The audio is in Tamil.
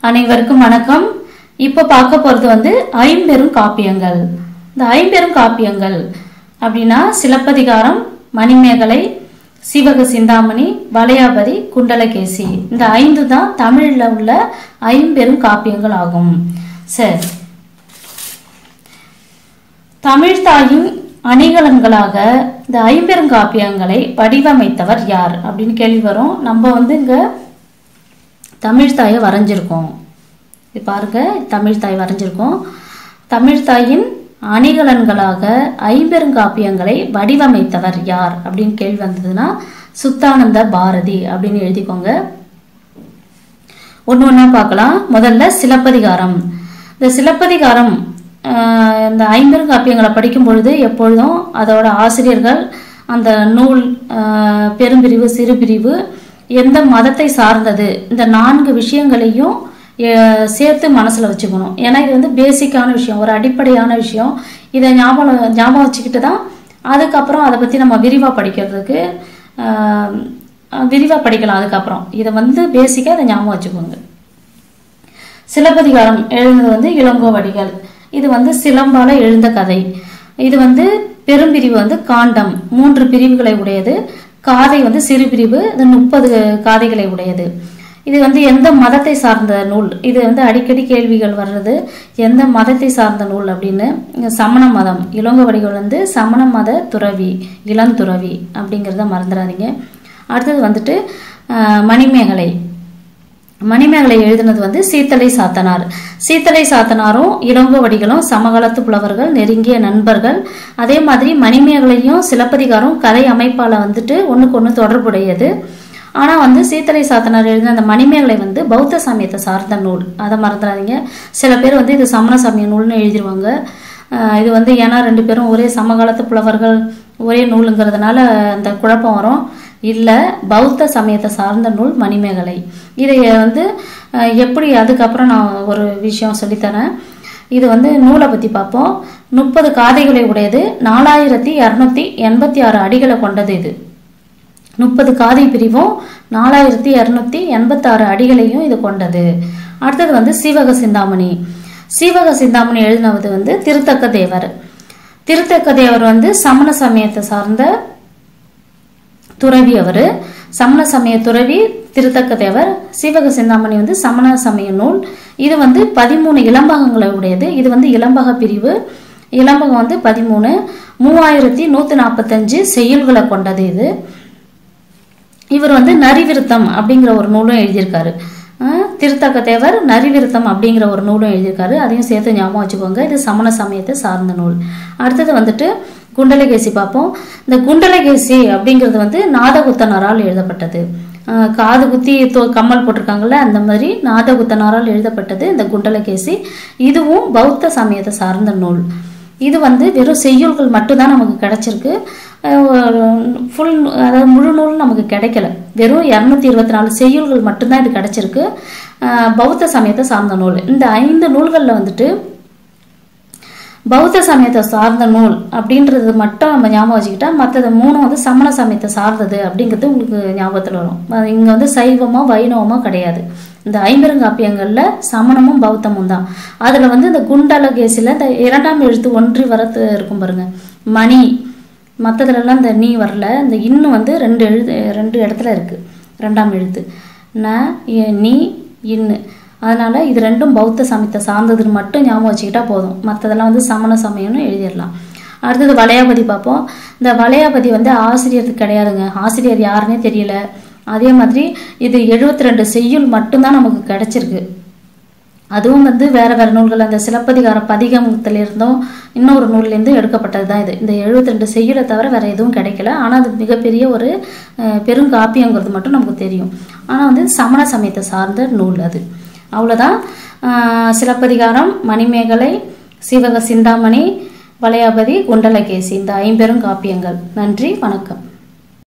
அனைவருக்கும் வணக்கம் இப்போ பார்க்க போகிறது வந்து ஐம்பெரும் காப்பியங்கள் இந்த ஐம்பெரும் காப்பியங்கள் அப்படின்னா சிலப்பதிகாரம் மணிமேகலை சிவக சிந்தாமணி வளையாபதி குண்டலகேசி இந்த ஐந்து தான் தமிழில் உள்ள ஐம்பெரும் காப்பியங்கள் ஆகும் சரி தமிழ்தாயின் அணிகலன்களாக இந்த ஐம்பெருங்காப்பியங்களை வடிவமைத்தவர் யார் அப்படின்னு கேள்வி வரும் நம்ம வந்து இங்க தமிழ்தாயை வரைஞ்சிருக்கோம் இது பாருங்க தமிழ்தாய் வரைஞ்சிருக்கோம் தமிழ்தாயின் அணிகலன்களாக ஐம்பெருங்காப்பியங்களை வடிவமைத்தவர் யார் அப்படின்னு கேள்வி வந்ததுன்னா சுத்தானந்த பாரதி அப்படின்னு எழுதிக்கோங்க ஒன்று ஒன்றா பார்க்கலாம் முதல்ல சிலப்பதிகாரம் இந்த சிலப்பதிகாரம் ஆஹ், இந்த ஐம்பெருங்காப்பியங்களை படிக்கும் பொழுது எப்பொழுதும் அதோட ஆசிரியர்கள் அந்த நூல் ஆஹ், பெரும்பிரிவு சிறுபிரிவு எந்த மதத்தை சார்ந்தது இந்த நான்கு விஷயங்களையும் அஹ், சேர்த்து மனசில் வச்சுக்கணும் ஏன்னா இது வந்து பேசிக்கான விஷயம் ஒரு அடிப்படையான விஷயம் இதை ஞாபகம் ஞாபகம் வச்சுக்கிட்டு தான் அதுக்கப்புறம் அதை பற்றி நம்ம விரிவாக படிக்கிறதுக்கு விரிவாக படிக்கலாம் அதுக்கப்புறம் இதை வந்து பேசிக்காக இதை ஞாபகம் வச்சுக்கோங்க சிலப்பதிகாரம் எழுதுனது வந்து இளங்கோவடிகள் இது வந்து சிலம்பால எழுந்த கதை இது வந்து பெரும்பிரிவு வந்து காண்டம் மூன்று பிரிவுகளை உடையது காதை வந்து சிறு பிரிவு இது முப்பது காதைகளை உடையது இது வந்து எந்த மதத்தை சார்ந்த நூல் இது வந்து அடிக்கடி கேள்விகள் வர்றது எந்த மதத்தை சார்ந்த நூல் அப்படின்னு இங்க சமண மதம் இளங்கோவடிகள் வந்து சமண மத துறவி இளந்துறவி அப்படிங்கிறத மறந்துடாதீங்க அடுத்தது வந்துட்டு ஆஹ், மணிமேகலை மணிமேகலை எழுதினது வந்து சீத்தலை சாத்தனார் சீத்தலை சாத்தனாரும் இளங்கோவடிகளும் சமகாலத்து புலவர்கள் நெருங்கிய நண்பர்கள் அதே மாதிரி மணிமேகலையும் சிலப்பதிகாரம் கதை அமைப்பால வந்துட்டு ஒண்ணுக்கு ஒன்று தொடர்புடையது ஆனா வந்து சீத்தலை சாத்தனார் எழுதின அந்த மணிமேகலை வந்து பௌத்த சமயத்தை சார்ந்த நூல் அதை மறந்துடாதீங்க சில பேர் வந்து இது சமண சமய நூல்னு எழுதிருவாங்க ஆஹ் இது வந்து ஏன்னா ரெண்டு பேரும் ஒரே சமகாலத்து புலவர்கள் ஒரே நூலுங்கிறதுனால அந்த குழப்பம் வரும் இல்லை பௌத்த சமயத்தை சார்ந்த நூல் மணிமேகலை இதை வந்து ஆஹ் எப்படி அதுக்கப்புறம் நான் ஒரு விஷயம் சொல்லித்தரேன் இது வந்து நூலை பற்றி பார்ப்போம் முப்பது காதைகளை உடையது நாலாயிரத்தி இரநூத்தி எண்பத்தி ஆறு அடிகளை கொண்டது இது முப்பது காதை பிரிவும் நாலாயிரத்தி இரநூத்தி எண்பத்தாறு அடிகளையும் இது கொண்டது அடுத்தது வந்து சீவக சிந்தாமணி சீவக சிந்தாமணி எழுதினது வந்து திருத்தக்க தேவர் திருத்தக்க தேவர் வந்து சமண சமயத்தை சார்ந்த துறவி அவர் சமண சமய துறவி திருத்தக்க தேவர் சீவக சிந்தாமணி வந்து சமண சமய நூல் இது வந்து பதிமூணு இளம்பகங்களை உடையது இது வந்து இளம்பக பிரிவு இளம்பகம் வந்து பதிமூணு மூவாயிரத்தி நூற்றி நாற்பத்தஞ்சு செய்யுள்களை கொண்டது இது இவர் வந்து நரிவிருத்தம் அப்படிங்கிற ஒரு நூலும் எழுதியிருக்காரு அஹ் திருத்தக்க தேவர் நரிவிருத்தம் அப்படிங்கிற ஒரு நூலும் எழுதியிருக்காரு அதையும் சேர்த்து ஞாபகம் வச்சுக்கோங்க இது சமண சமயத்தை சார்ந்த நூல் அடுத்தது வந்துட்டு குண்டலகேசி பார்ப்போம் இந்த குண்டலகேசி அப்படிங்கிறது வந்து நாதகுத்தனரால் எழுதப்பட்டது அஹ் காது குத்தி தோ கம்மல் போட்டிருக்காங்கல்ல அந்த மாதிரி நாதகுத்தனரால் எழுதப்பட்டது இந்த குண்டலகேசி இதுவும் பௌத்த சமயத்தை சார்ந்த நூல் இது வந்து வெறும் செய்யுள்கள் மட்டும்தான் நமக்கு கிடைச்சிருக்கு ஃபுல் அதாவது முழு நூல் நமக்கு கிடைக்கல வெறும் இரநூத்தி இருபத்தி நாலு செய்யுள்கள் மட்டும்தான் இது கிடைச்சிருக்கு அஹ் பௌத்த சமயத்தை சார்ந்த நூல் இந்த ஐந்து நூல்களில் வந்துட்டு பௌத்த சமயத்தை சார்ந்த நூல் அப்படின்றது மட்டும் நம்ம ஞாபகம் வச்சுக்கிட்டா மற்றது மூணும் வந்து சமண சமயத்தை சார்ந்தது அப்படிங்கிறது உங்களுக்கு ஞாபகத்தில் வரும் அது இங்கே வந்து சைவமோ வைணவமோ கிடையாது இந்த ஐம்பெருங்காப்பியங்களில் சமணமும் பௌத்தமும் தான் அதில் வந்து இந்த குண்டலகேசியில் இந்த இரண்டாம் எழுத்து ஒன்றி வரத்து இருக்கும் பாருங்க மணி மற்றதுலலாம் இந்த நீ வரல இந்த இன்னு வந்து ரெண்டு எழுத்து ரெண்டு இடத்துல இருக்கு ரெண்டாம் எழுத்து ந எ, நீ இன்னு அதனால இது ரெண்டும் பௌத்த சமயத்தை சார்ந்ததுன்னு மட்டும் ஞாபகம் வச்சுக்கிட்டா போதும் மற்றதெல்லாம் வந்து சமண சமயம்னு எழுதிடலாம் அடுத்தது வளையாபதி பார்ப்போம் இந்த வளையாபதி வந்து ஆசிரியர் கிடையாதுங்க ஆசிரியர் யாருன்னே தெரியல அதே மாதிரி இது எழுபத்தி ரெண்டு செய்யுள் மட்டும்தான் நமக்கு கிடைச்சிருக்கு அதுவும் வந்து வேற வேற நூல்கள் அந்த சிலப்பதிகார பதிகத்திலிருந்தும் இன்னொரு நூல்லேருந்து எடுக்கப்பட்டது தான் இது இந்த 72 ரெண்டு செய்யுளை தவிர வேற எதுவும் கிடைக்கல ஆனால் அது மிகப்பெரிய ஒரு அஹ், பெருங்காப்பியங்கிறது மட்டும் நமக்கு தெரியும் ஆனால் வந்து சமண சமயத்தை சார்ந்த நூல் அது அவ்வளோதான் அஹ், சிலப்பதிகாரம் மணிமேகலை சிவக சிந்தாமணி வளையாபதி குண்டலகேசி இந்த ஐம்பெரும் காப்பியங்கள் நன்றி வணக்கம்